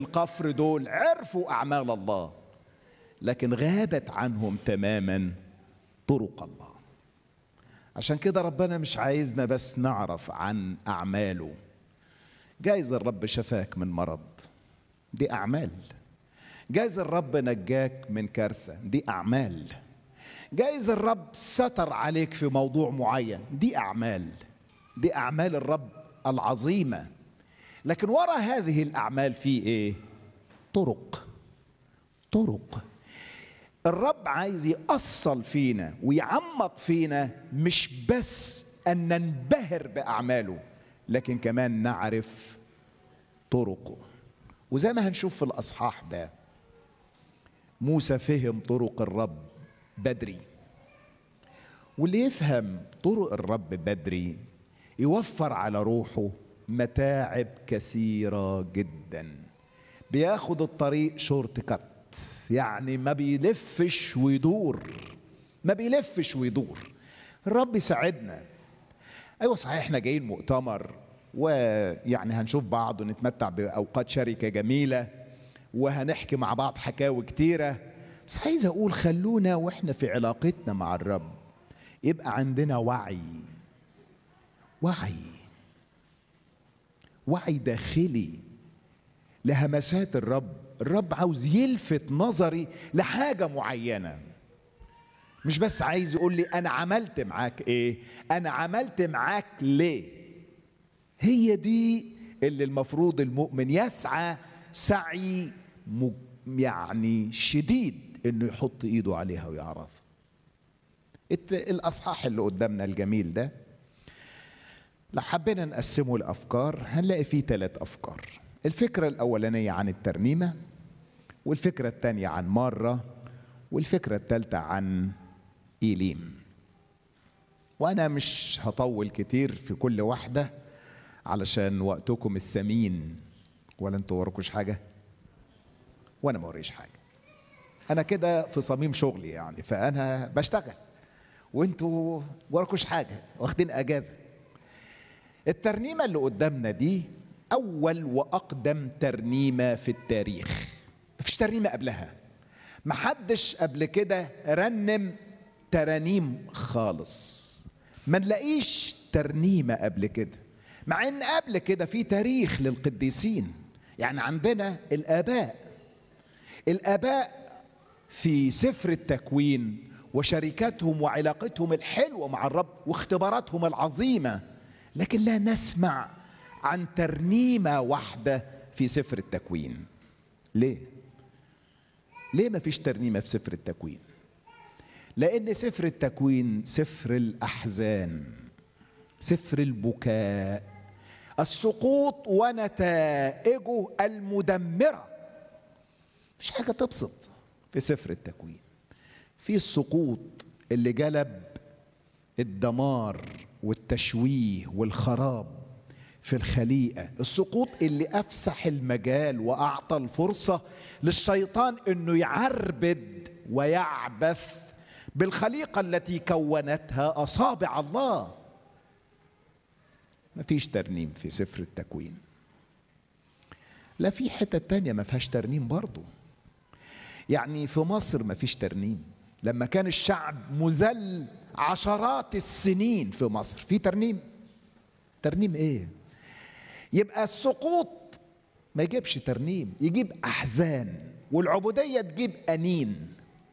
القفر دول عرفوا اعمال الله لكن غابت عنهم تماما طرق الله عشان كده ربنا مش عايزنا بس نعرف عن اعماله جايز الرب شفاك من مرض دي اعمال جايز الرب نجاك من كارثه دي اعمال جايز الرب ستر عليك في موضوع معين دي اعمال دي اعمال الرب العظيمه لكن وراء هذه الاعمال في ايه طرق طرق الرب عايز يأصل فينا ويعمق فينا مش بس ان ننبهر باعماله لكن كمان نعرف طرقه وزي ما هنشوف في الاصحاح ده موسى فهم طرق الرب بدري واللي يفهم طرق الرب بدري يوفر على روحه متاعب كثيرة جدا بياخد الطريق شورت كات يعني ما بيلفش ويدور ما بيلفش ويدور الرب يساعدنا ايوه صحيح احنا جايين مؤتمر ويعني هنشوف بعض ونتمتع باوقات شركه جميله وهنحكي مع بعض حكاوي كتيره بس عايز اقول خلونا واحنا في علاقتنا مع الرب يبقى عندنا وعي وعي وعي داخلي لهمسات الرب الرب عاوز يلفت نظري لحاجه معينه مش بس عايز يقول لي انا عملت معاك ايه انا عملت معاك ليه هي دي اللي المفروض المؤمن يسعى سعي يعني شديد انه يحط ايده عليها ويعرفها الاصحاح اللي قدامنا الجميل ده لو حبينا نقسمه لافكار هنلاقي فيه ثلاث افكار الفكره الاولانيه عن الترنيمه والفكره الثانيه عن ماره والفكره الثالثه عن ايليم وانا مش هطول كتير في كل واحده علشان وقتكم الثمين ولا انتوا وراكوش حاجه وانا ما وريش حاجه انا كده في صميم شغلي يعني فانا بشتغل وانتوا وراكوش حاجه واخدين اجازه الترنيمه اللي قدامنا دي اول واقدم ترنيمه في التاريخ مفيش ترنيمه قبلها محدش قبل كده رنم ترانيم خالص ما نلاقيش ترنيمه قبل كده مع ان قبل كده في تاريخ للقديسين يعني عندنا الاباء الاباء في سفر التكوين وشركتهم وعلاقتهم الحلوه مع الرب واختباراتهم العظيمه لكن لا نسمع عن ترنيمه واحده في سفر التكوين ليه ليه ما فيش ترنيمه في سفر التكوين لان سفر التكوين سفر الاحزان سفر البكاء السقوط ونتائجه المدمره مش حاجه تبسط في سفر التكوين في السقوط اللي جلب الدمار والتشويه والخراب في الخليقه السقوط اللي افسح المجال واعطى الفرصه للشيطان انه يعربد ويعبث بالخليقه التي كونتها اصابع الله مفيش ترنيم في سفر التكوين لا في حتة تانية ما فيهاش ترنيم برضو يعني في مصر ما فيش ترنيم لما كان الشعب مذل عشرات السنين في مصر في ترنيم ترنيم ايه يبقى السقوط ما يجيبش ترنيم يجيب احزان والعبوديه تجيب انين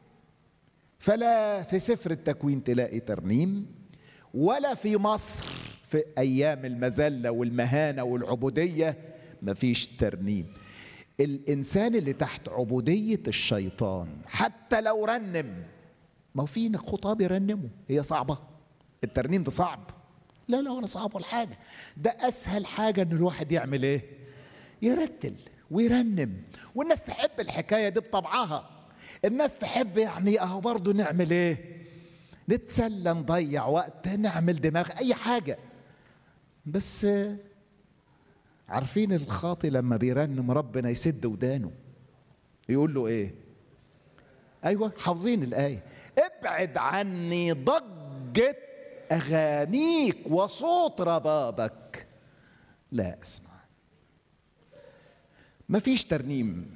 فلا في سفر التكوين تلاقي ترنيم ولا في مصر في ايام المذله والمهانه والعبوديه مفيش ترنيم الانسان اللي تحت عبوديه الشيطان حتى لو رنم ما هو في خطاب يرنموا هي صعبه الترنيم ده صعب لا لا ولا صعب ولا حاجه ده اسهل حاجه ان الواحد يعمل ايه يرتل ويرنم والناس تحب الحكايه دي بطبعها الناس تحب يعني اهو برضه نعمل ايه نتسلى نضيع وقت نعمل دماغ اي حاجه بس عارفين الخاطي لما بيرنم ربنا يسد ودانه يقول له ايه ايوه حافظين الايه ابعد عني ضجه اغانيك وصوت ربابك لا اسمع مفيش ترنيم